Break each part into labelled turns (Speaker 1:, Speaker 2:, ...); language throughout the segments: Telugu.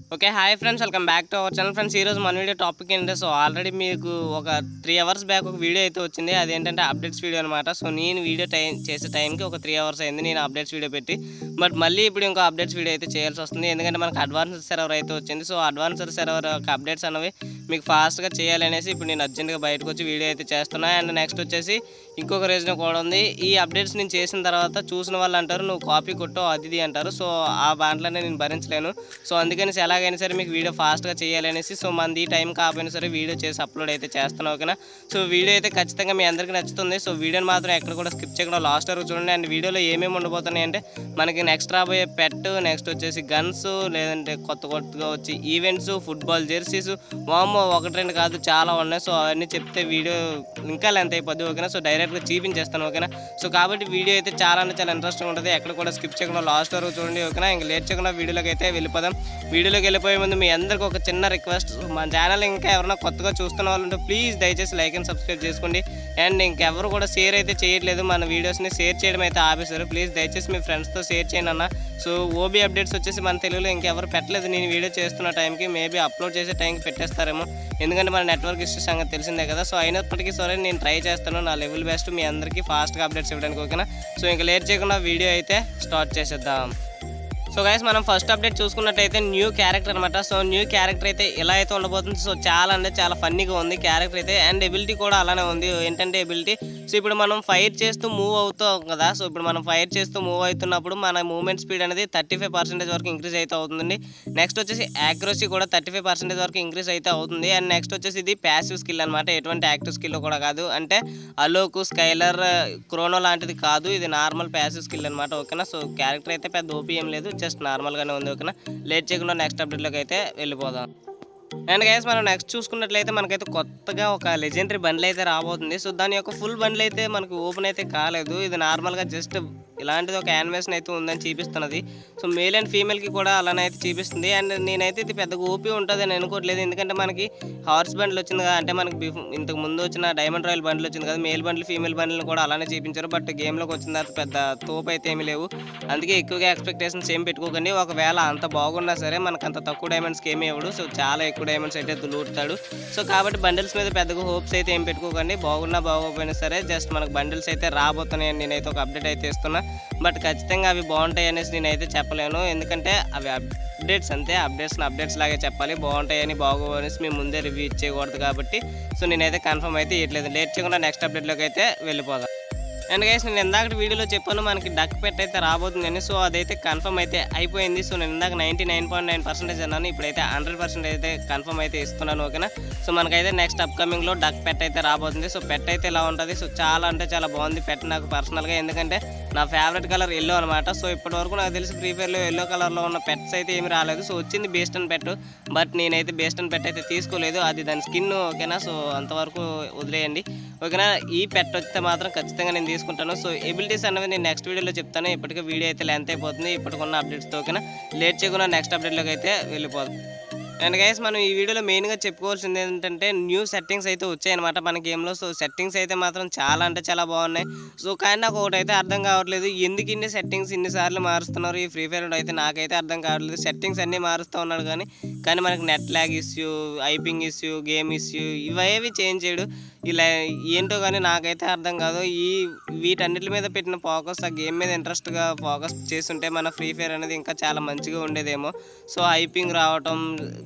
Speaker 1: okay hi friends welcome back to our channel friends ఈరోజు మన వీడియో టాపిక్ ఏంటంటే సో ఆల్రెడీ మీకు ఒక త్రీ అవర్స్ బ్యాక్ ఒక వీడియో అయితే వచ్చింది అదేంటంటే అప్డేట్స్ వీడియో అనమాట సో నేను వీడియో టైం చేసే టైంకి ఒక త్రీ అవర్స్ అయింది నేను అప్డేట్స్ వీడియో పెట్టి బట్ మళ్ళీ ఇప్పుడు ఇంకో అప్డేట్స్ వీడియో అయితే చేయాల్సి వస్తుంది ఎందుకంటే మనకు అడ్వాన్స్డ్ సర్వర్ అయితే వచ్చింది సో అడ్వాన్స్డ్ సర్వర్ యొక్క అప్డేట్స్ అనేవి మీకు ఫాస్ట్గా చేయాలనేసి ఇప్పుడు నేను అర్జెంట్గా బయటకు వచ్చి వీడియో అయితే చేస్తున్నా అండ్ నెక్స్ట్ వచ్చేసి ఇంకొక రీజన్ కూడా ఉంది ఈ అప్డేట్స్ నేను చేసిన తర్వాత చూసిన వాళ్ళు అంటారు నువ్వు కాపీ కొట్టు అది ఇది అంటారు సో ఆ బాంట్లోనే నేను భరించలేను సో అందుకని ఎలాగైనా సరే మీకు వీడియో ఫాస్ట్గా చేయాలనేసి సో మంది టైం కాకపోయినా సరే వీడియో చేసి అప్లోడ్ అయితే చేస్తాను ఓకేనా సో వీడియో అయితే ఖచ్చితంగా మీ అందరికీ నచ్చుతుంది సో వీడియోని మాత్రం ఎక్కడ కూడా స్కిప్ చేయకుండా లాస్ట్ వరకు చూడండి అండ్ వీడియోలో ఏమేమి ఉండబోతున్నాయి అంటే మనకి నెక్స్ట్ రాబోయే పెట్ నెక్స్ట్ వచ్చేసి గన్స్ లేదంటే కొత్త కొత్తగా వచ్చి ఈవెంట్స్ ఫుట్బాల్ జెర్సీస్ వామో ఒకటి రెండు కాదు చాలా ఉన్నాయి సో అవన్నీ చెప్తే వీడియో ఇంకా లెంత్ అయిపోద్ది ఓకేనా సో డైరెక్ట్గా చూపించేస్తాను ఓకేనా సో కాబట్టి వీడియో అయితే చాలా అంటే చాలా ఇంట్రెస్టింగ్ ఉంటుంది ఎక్కడ కూడా స్కిప్ చేయకుండా లాస్ట్ వరకు చూడండి ఓకేనా ఇంకా లేట్ చేయకుండా వీడియోలోకి అయితే వెళ్ళిపోదాం వీడియోలోకి వెళ్ళిపోయే ముందు మీ అందరికీ ఒక చిన్న రిక్వెస్ట్ మన ఛానల్ ఇంకా ఎవరైనా కొత్తగా చూస్తున్న వాళ్ళు ఉంటే ప్లీజ్ దయచేసి లైక్ అండ్ సబ్స్క్రైబ్ చేసుకోండి అండ్ ఇంకెవరు కూడా షేర్ అయితే చేయట్లేదు మన వీడియోస్ని షేర్ చేయడం అయితే ఆపేశారు ప్లీజ్ దయచేసి మీ ఫ్రెండ్స్తో షేర్ చేయండి అన్న సో ఓబీ అప్డేట్స్ వచ్చేసి మన తెలుగులో ఇంకెవరు పెట్టలేదు నేను వీడియో చేస్తున్న టైంకి మేబీ అప్లోడ్ చేసే టైంకి పెట్టేస్తారేమో ఎందుకంటే మన నెట్వర్క్ ఇష్యూ సంగతి తెలిసిందే కదా సో అయినప్పటికీ సరే నేను ట్రై చేస్తాను నా లెవెల్ బెస్ట్ మీ అందరికీ ఫాస్ట్గా అప్డేట్స్ ఇవ్వడానికి ఓకేనా సో ఇంకా లేట్ చేయకుండా వీడియో అయితే స్టార్ట్ చేసేద్దాం సో గైస్ మనం ఫస్ట్ అప్డేట్ చూసుకున్నట్టయితే న్యూ క్యారెక్టర్ అనమాట సో న్యూ క్యారెక్టర్ అయితే ఎలా అయితే ఉండబోతుంది సో చాలా అంటే చాలా ఫన్నీగా ఉంది క్యారెక్టర్ అయితే అండ్ ఎబిలిటీ కూడా అలానే ఉంది ఏంటంటే ఎబిలిటీ సో ఇప్పుడు మనం ఫైర్ చేస్తూ మూవ్ అవుతాం కదా సో ఇప్పుడు మనం ఫైర్ చేస్తూ మూవ్ అవుతున్నప్పుడు మన మూవ్మెంట్ స్పీడ్ అనేది థర్టీ ఫైవ్ పర్సెంటేజ్ వరకు ఇంక్రీజ్ అయితే అవుతుందండి నెక్స్ట్ వచ్చేసి యాక్యురసీ కూడా థర్టీ ఫైవ్ పర్సెంటేజ్ వరకు ఇంక్రీజ్ అయితే అవుతుంది అండ్ నెక్స్ట్ వచ్చేసి ఇది ప్యాసివ్ స్కిల్ అనమాట ఎటువంటి యాక్టివ్ స్కిల్ కూడా కాదు అంటే అలోకు స్కైలర్ క్రోనో లాంటిది కాదు ఇది నార్మల్ ప్యాసివ్ స్కిల్ అనమాట ఓకేనా సో క్యారెక్టర్ అయితే పెద్ద ఓపీ ఏం లేదు జస్ట్ నార్మల్గానే ఉంది ఓకేనా లేట్ చేయకుండా నెక్స్ట్ అప్డేట్లోకి అయితే వెళ్ళిపోదాం అండ్ గైస్ మనం నెక్స్ట్ చూసుకున్నట్లయితే మనకైతే కొత్తగా ఒక లెజెండరీ బండ్లు అయితే రాబోతుంది సో దాని యొక్క ఫుల్ బండ్లు అయితే మనకు ఓపెన్ అయితే కాలేదు ఇది నార్మల్గా జస్ట్ ఇలాంటిది ఒక యానిమేషన్ అయితే ఉందని చూపిస్తున్నది సో మేల్ అండ్ ఫీమేల్కి కూడా అలానే అయితే చూపిస్తుంది అండ్ నేనైతే ఇది పెద్దగా ఓపీ ఉంటుంది అని అనుకోవట్లేదు ఎందుకంటే మనకి హార్స్ బండ్లు వచ్చింది కదా అంటే మనకి బిఫ్- ఇంతకు ముందు వచ్చిన డైమండ్ రాయల్ బండ్లు వచ్చింది కదా మేల్ బండ్లు ఫీమేల్ బండ్లు కూడా అలానే చూపించారు బట్ గేమ్లోకి వచ్చిన తర్వాత పెద్ద తోపు అయితే ఏమీ లేవు అందుకే ఎక్కువగా ఎక్స్పెక్టేషన్స్ ఏం పెట్టుకోకండి ఒకవేళ అంత బాగున్నా సరే మనకు అంత తక్కువ డైమండ్స్కి ఏమీ ఇవ్వడు సో చాలా ఎక్కువ డైమండ్స్ అయితే దులుపుతాడు సో కాబట్టి బండిల్స్ మీద పెద్దగా హోప్స్ అయితే ఏం పెట్టుకోకండి బాగున్నా బాగోకపోయినా సరే జస్ట్ మనకు బండిల్స్ అయితే రాబోతున్నాయని నేనైతే ఒక అప్డేట్ అయితే ఇస్తున్నా బట్ ఖచ్చితంగా అవి బాగుంటాయి అనేసి నేనైతే చెప్పలేను ఎందుకంటే అవి అప్డేట్స్ అంతే అప్డేట్స్ అప్డేట్స్ లాగే చెప్పాలి బాగుంటాయని బాగోవు అనేసి మేము ముందే రివ్యూ ఇచ్చేయకూడదు కాబట్టి సో నేనైతే కన్ఫర్మ్ అయితే ఇవ్వట్లేదు లేట్ చేయకుండా నెక్స్ట్ అప్డేట్లోకి అయితే వెళ్ళిపోదాం అండ్ గైస్ నేను ఇందాక వీడియోలో చెప్పాను మనకి డక్ పెట్ అయితే రాబోతుందని సో అదైతే కన్ఫర్మ్ అయితే అయిపోయింది సో నేను ఇందాక ninety nine point nine percentage అన్నాను ఇప్పుడైతే హండ్రెడ్ పర్సెంట్ అయితే కన్ఫర్మ్ అయితే ఇస్తున్నాను ఓకేనా సో మనకైతే నెక్స్ట్ అప్కమింగ్లో డక్ పెట్ అయితే రాబోతుంది సో పెట్ అయితే ఇలా ఉంటుంది సో చాలా అంటే చాలా బాగుంది పెట్ నాకు పర్సనల్గా ఎందుకంటే నా ఫేవరెట్ కలర్ ఎల్లో అనమాట సో ఇప్పటి వరకు నాకు తెలిసి ఫ్రీ ఫైర్లో ఎల్లో కలర్లో ఉన్న పెట్స్ అయితే ఏమి రాలేదు సో వచ్చింది బేస్ట్ అండ్ పెట్ బట్ నేనైతే బేస్ట్ అండ్ పెట్ అయితే తీసుకోలేదు అది దాని స్కిన్ ఓకేనా సో అంతవరకు వదిలేయండి ఓకేనా ఈ పెట్ వస్తే మాత్రం ఖచ్చితంగా నేను తీసుకుంటాను సో ఎబిలిటీస్ అనేవి నేను నెక్స్ట్ వీడియోలో చెప్తాను ఇప్పటికే వీడియో అయితే లెంత్ అయిపోతుంది ఇప్పటికున్న అప్డేట్స్తో ఓకేనా లేట్ చేయకుండా నెక్స్ట్ అప్డేట్లోకి అయితే వెళ్ళిపోదాం అండ్ గైస్ మనం ఈ వీడియోలో మెయిన్గా చెప్పుకోవాల్సింది ఏంటంటే న్యూ సెట్టింగ్స్ అయితే వచ్చాయన్నమాట మన గేమ్లో సో సెట్టింగ్స్ అయితే మాత్రం చాలా అంటే చాలా బాగున్నాయి సో కానీ నాకు ఒకటి అయితే అర్థం కావట్లేదు ఎందుకు ఇన్ని సెట్టింగ్స్ ఇన్నిసార్లు మారుస్తున్నారు ఈ ఫ్రీ ఫైర్ అయితే నాకైతే అర్థం కావట్లేదు సెట్టింగ్స్ అన్నీ మారుస్తూ ఉన్నాడు కానీ కానీ మనకి నెట్ ల్యాగ్ ఇష్యూ ఐపింగ్ ఇష్యూ గేమ్ ఇష్యూ ఇవేవి చేంజ్ చేయడు ఇలా ఏంటో కానీ నాకైతే అర్థం కాదు ఈ వీటన్నిటి మీద పెట్టిన ఫోకస్ ఆ గేమ్ మీద ఇంట్రెస్ట్గా ఫోకస్ చేస్తుంటే మన ఫ్రీ ఫైర్ అనేది ఇంకా చాలా మంచిగా ఉండేదేమో సో ఐపింగ్ రావటం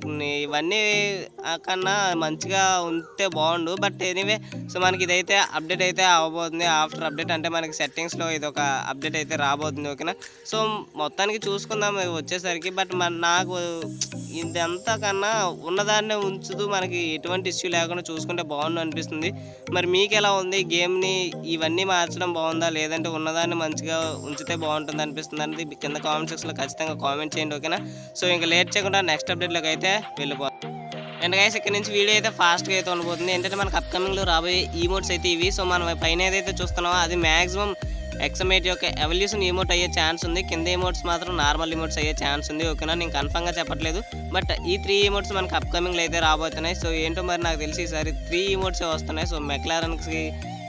Speaker 1: ఇవన్నీ ఆ కన్నా మంచిగా ఉంటే బాగుండు బట్ ఎనీవే సో మనకి ఇదైతే అప్డేట్ అయితే అవ్వబోతుంది ఆఫ్టర్ అప్డేట్ అంటే మనకి సెట్టింగ్స్లో ఇది ఒక అప్డేట్ అయితే రాబోతుంది ఓకేనా సో మొత్తానికి చూసుకుందాం ఇది వచ్చేసరికి బట్ మన నాకు ఇదంతా కన్నా ఉన్నదాన్నే ఉంచుతూ మనకి ఎటువంటి ఇష్యూ లేకుండా చూసుకుంటే బాగుండు అనిపిస్తుంది మరి మీకు ఎలా ఉంది గేమ్ని ఇవన్నీ మార్చడం బాగుందా లేదంటే ఉన్నదాన్ని మంచిగా ఉంచితే బాగుంటుంది అనిపిస్తుంది అనేది కింద కామెంట్ సెక్షన్లో ఖచ్చితంగా కామెంట్ చేయండి ఓకేనా సో ఇంకా లేట్ చేయకుండా నెక్స్ట్ అప్డేట్లోకి అయితే వెళ్ళిపోతాం అండ్ గైస్ ఇక్కడ నుంచి వీడియో అయితే ఫాస్ట్గా అయితే ఉండబోతుంది ఏంటంటే మనకు అప్కమింగ్లో రాబోయే ఈమోట్స్ అయితే ఇవి సో మనం పైన ఏదైతే చూస్తున్నామో అది మ్యాక్సిమం ఎక్సమేట్ యొక్క ఎవల్యూషన్ ఇమోట్ అయ్యే ఛాన్స్ ఉంది కింద ఇమోట్స్ మాత్రం నార్మల్ ఇమోట్స్ అయ్యే ఛాన్స్ ఉంది ఓకేనా నేను కన్ఫర్మ్గా చెప్పట్లేదు బట్ ఈ త్రీ ఇమోట్స్ మనకు అప్కమింగ్లో అయితే రాబోతున్నాయి సో ఏంటో మరి నాకు తెలిసి ఈసారి త్రీ ఇమోట్సే వస్తున్నాయి సో మెక్లారన్కి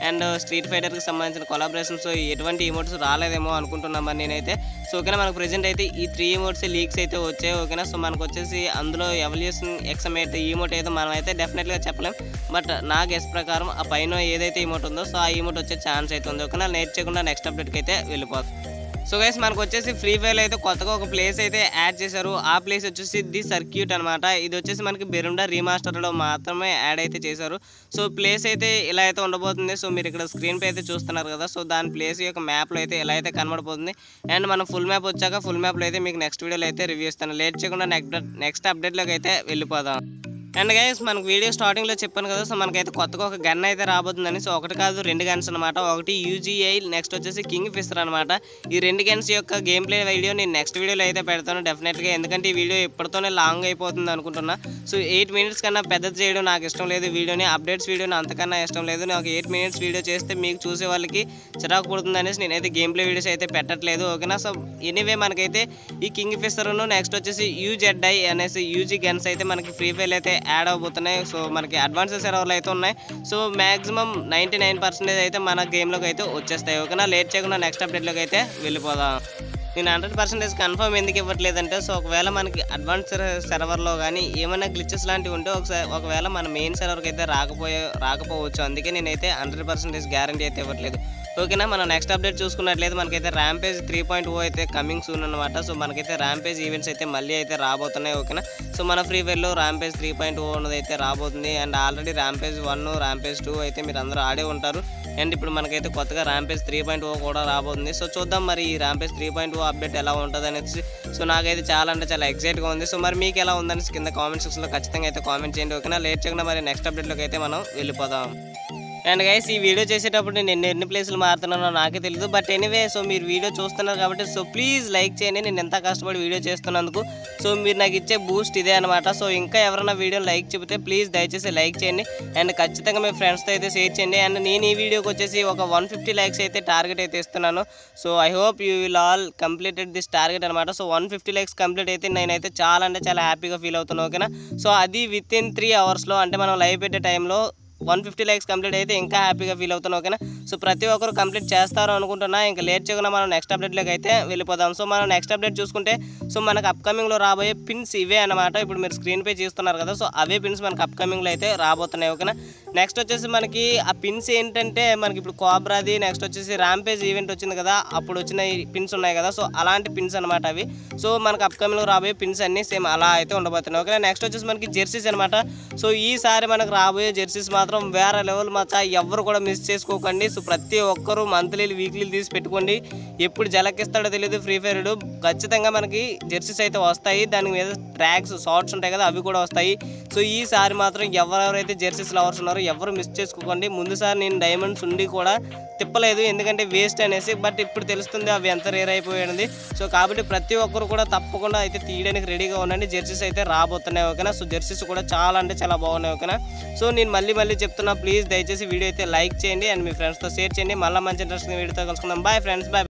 Speaker 1: అండ్ స్ట్రీట్ ఫైటర్కి సంబంధించిన కొలాబరేషన్స్ ఎటువంటి ఇమోట్స్ రాలేదేమో అనుకుంటున్నాం మరి నేనైతే సో ఓకేనా మనకు ప్రెజెంట్ అయితే ఈ త్రీ ఇమోట్స్ లీక్స్ అయితే వచ్చాయి ఓకేనా సో మనకు వచ్చేసి అందులో ఎవల్యూషన్ ఎక్సమేట్ ఈమోట్ అయితే మనం అయితే డెఫినెట్గా చెప్పలేం బట్ నా గెస్ ప్రకారం ఆ పైన ఏదైతే ఈమోట్ ఉందో సో ఆ ఈమోట్ వచ్చే ఛాన్స్ అయితే ఉంది ఓకేనా లేట్ చేయకుండా నెక్స్ట్ అప్డేట్కి అయితే వెళ్ళిపోతుంది సో గైస్ మనకు వచ్చేసి ఫ్రీ ఫైర్ అయితే కొత్తగా ఒక ప్లేస్ అయితే యాడ్ చేశారు ఆ ప్లేస్ వచ్చేసి ది సర్క్యూట్ అనమాట ఇది వచ్చేసి మనకి బెరుండా రీమాస్టర్లో మాత్రమే యాడ్ అయితే చేశారు సో ప్లేస్ అయితే ఇలా అయితే ఉండబోతుంది సో మీరు ఇక్కడ స్క్రీన్ పై అయితే చూస్తున్నారు కదా సో దాని ప్లేస్ యొక్క మ్యాప్లో అయితే ఎలా అయితే కనబడబోతుంది అండ్ మనం ఫుల్ మ్యాప్ వచ్చాక ఫుల్ మ్యాప్లో అయితే మీకు నెక్స్ట్ వీడియోలో అయితే రివ్యూ ఇస్తాను లేట్ చేయకుండా నెక్స్ట్ నెక్స్ట్ అప్డేట్లోకి అయితే వెళ్ళిపోదాం అండ్ గైస్ మనకు వీడియో స్టార్టింగ్లో చెప్పాను కదా సో మనకైతే కొత్తగా ఒక గన్ అయితే రాబోతుందని సో ఒకటి కాదు రెండు గన్స్ అనమాట ఒకటి యూజీఐ నెక్స్ట్ వచ్చేసి కింగ్ ఫిషర్ అనమాట ఈ రెండు గన్స్ యొక్క గేమ్ ప్లే వీడియో నేను నెక్స్ట్ వీడియోలో అయితే పెడతాను డెఫినెట్గా ఎందుకంటే ఈ వీడియో ఇప్పటితోనే లాంగ్ అయిపోతుంది అనుకుంటున్నా సో ఎయిట్ మినిట్స్ కన్నా పెద్దది చేయడం నాకు ఇష్టం లేదు వీడియోని అప్డేట్స్ వీడియోని అంతకన్నా ఇష్టం లేదు నాకు ఎయిట్ మినిట్స్ వీడియో చేస్తే మీకు చూసే వాళ్ళకి చిరాకు పుడుతుంది అనేసి నేనైతే గేమ్ ప్లే వీడియోస్ అయితే పెట్టట్లేదు ఓకేనా సో ఎనీవే మనకైతే ఈ కింగ్ ఫిషర్ను నెక్స్ట్ వచ్చేసి యూజెడ్ఐ అనేసి యూజీ గన్స్ అయితే మనకి ఫ్రీ ఫైర్ అయితే యాడ్ అవబోతున్నాయి సో మనకి అడ్వాన్స్ సర్వర్లు అయితే ఉన్నాయి so maximum ninety nine percentage అయితే మన గేమ్లోకి అయితే వచ్చేస్తాయి ఓకేనా లేట్ చేయకుండా నెక్స్ట్ అప్డేట్లోకి అయితే వెళ్ళిపోదాం నేను హండ్రెడ్ పర్సెంటేజ్ కన్ఫర్మ్ ఎందుకు ఇవ్వట్లేదంటే సో ఒకవేళ మనకి అడ్వాన్స్ సర్వర్లో కానీ ఏమైనా గ్లిచెస్ లాంటివి ఉంటే ఒకసారి ఒకవేళ మన మెయిన్ సర్వర్కి అయితే రాకపోయే రాకపోవచ్చు అందుకే నేనైతే హండ్రెడ్ పర్సెంటేజ్ గ్యారంటీ అయితే ఇవ్వట్లేదు ఓకేనా మనం నెక్స్ట్ అప్డేట్ చూసుకున్నట్లయితే మనకైతే ర్యాంపేజ్ త్రీ పాయింట్ ఓ అయితే కమింగ్ సూన్ అనమాట సో మనకైతే ర్యాంపేజ్ ఈవెంట్స్ అయితే మళ్ళీ అయితే రాబోతున్నాయి ఓకేనా సో మన ఫ్రీ ఫైర్లో ర్యాంపేజ్ త్రీ పాయింట్ ఓ ఉన్నది అయితే రాబోతుంది and already rampage one rampage two అయితే మీరు అందరూ ఆడే ఉంటారు అండ్ ఇప్పుడు మనకైతే కొత్తగా ర్యాంపేజ్ త్రీ పాయింట్ ఓ కూడా రాబోతుంది సో చూద్దాం మరి ఈ rampage three point O update ఎలా ఉంటుంది అనేసి సో నాకైతే చాలా అంటే చాలా ఎక్సైట్గా ఉంది సో మరి మీకు ఎలా ఉందనేసి కింద కామెంట్ సెక్షన్లో ఖచ్చితంగా అయితే కామెంట్ చేయండి ఓకేనా లేట్ చేయకుండా మరి నెక్స్ట్ అప్డేట్లోకి అయితే మనం వెళ్ళిపోదాం అండ్ గైస్ ఈ వీడియో చేసేటప్పుడు నేను ఎన్ని ఎన్ని ప్లేసులు మారుతున్నానో నాకే తెలియదు బట్ ఎనీవే సో మీరు వీడియో చూస్తున్నారు కాబట్టి సో ప్లీజ్ లైక్ చేయండి నేను ఎంత కష్టపడి వీడియో చేస్తున్నందుకు సో మీరు నాకు ఇచ్చే బూస్ట్ ఇదే అనమాట సో ఇంకా ఎవరైనా వీడియో లైక్ చెబితే ప్లీజ్ దయచేసి లైక్ చేయండి అండ్ ఖచ్చితంగా మీ ఫ్రెండ్స్తో అయితే షేర్ చేయండి అండ్ నేను ఈ వీడియోకి వచ్చేసి ఒక వన్ ఫిఫ్టీ లైక్స్ అయితే టార్గెట్ అయితే ఇస్తున్నాను so I hope you will all completed this target అనమాట so one fifty likes complete అయితే నేనైతే చాలా అంటే చాలా హ్యాపీగా ఫీల్ అవుతున్నాను ఓకేనా సో అది విత్ ఇన్ త్రీ అవర్స్లో అంటే మనం లైవ్ పెట్టే టైంలో వన్ ఫిఫ్టీ లైక్స్ కంప్లీట్ అయితే ఇంకా హ్యాపీగా ఫీల్ అవుతాను ఓకేనా సో ప్రతి ఒక్కరు కంప్లీట్ చేస్తారు అనుకుంటున్నా ఇంకా లేట్ చేయకుండా మనం నెక్స్ట్ అప్డేట్లోకి అయితే వెళ్ళిపోదాం సో మనం నెక్స్ట్ అప్డేట్ చూసుకుంటే సో మనకు అప్కమింగ్లో రాబోయే పిన్స్ ఇవే అనమాట ఇప్పుడు మీరు స్క్రీన్ పే చూస్తున్నారు కదా సో అవే పిన్స్ మనకు అప్కమింగ్లో అయితే రాబోతున్నాయి ఓకేనా నెక్స్ట్ వచ్చేసి మనకి ఆ పిన్స్ ఏంటంటే మనకి ఇప్పుడు కోబ్రాది నెక్స్ట్ వచ్చేసి ర్యాంపేజ్ ఈవెంట్ వచ్చింది కదా అప్పుడు వచ్చిన ఈ పిన్స్ ఉన్నాయి కదా సో అలాంటి పిన్స్ అనమాట అవి సో మనకు అప్కమింగ్లో రాబోయే పిన్స్ అన్నీ సేమ్ అలా అయితే ఉండబోతున్నాయి ఓకే నెక్స్ట్ వచ్చేసి మనకి జెర్సీస్ అనమాట సో ఈసారి మనకు రాబోయే జెర్సీస్ మాత్రం వేరే లెవెల్ మచ్చా ఎవరు కూడా మిస్ చేసుకోకండి సో ప్రతి ఒక్కరూ మంత్లీ వీక్లీ తీసి పెట్టుకోండి ఎప్పుడు జలకిస్తాడో తెలియదు ఫ్రీ ఫైర్ ఖచ్చితంగా మనకి జెర్సీస్ అయితే వస్తాయి దాని మీద ట్రాక్స్ షార్ట్స్ ఉంటాయి కదా అవి కూడా వస్తాయి సో ఈసారి మాత్రం ఎవరెవరైతే జెర్సీస్ లవర్స్ ఉన్నారో ఎవరు మిస్ చేసుకోకండి ముందుసారి నేను డైమండ్స్ ఉండి కూడా తిప్పలేదు ఎందుకంటే వేస్ట్ అనేసి బట్ ఇప్పుడు తెలుస్తుంది అవి ఎంత రేర్ అయిపోయినది సో కాబట్టి ప్రతి ఒక్కరు కూడా తప్పకుండా అయితే తీయడానికి రెడీగా ఉండండి జెర్సీస్ అయితే రాబోతున్నాయి ఓకేనా సో జెర్సీస్ కూడా చాలా అంటే చాలా బాగున్నాయి ఓకేనా సో నేను మళ్ళీ మళ్ళీ చెప్తున్నా ప్లీజ్ దయచేసి వీడియో అయితే లైక్ చేయండి అండ్ మీ ఫ్రెండ్స్తో షేర్ చేయండి మళ్ళీ మంచి ఇంట్రెస్టింగ్ వీడియోతో కలుసుకుందాం బాయ్ ఫ్రెండ్స్ బాయ్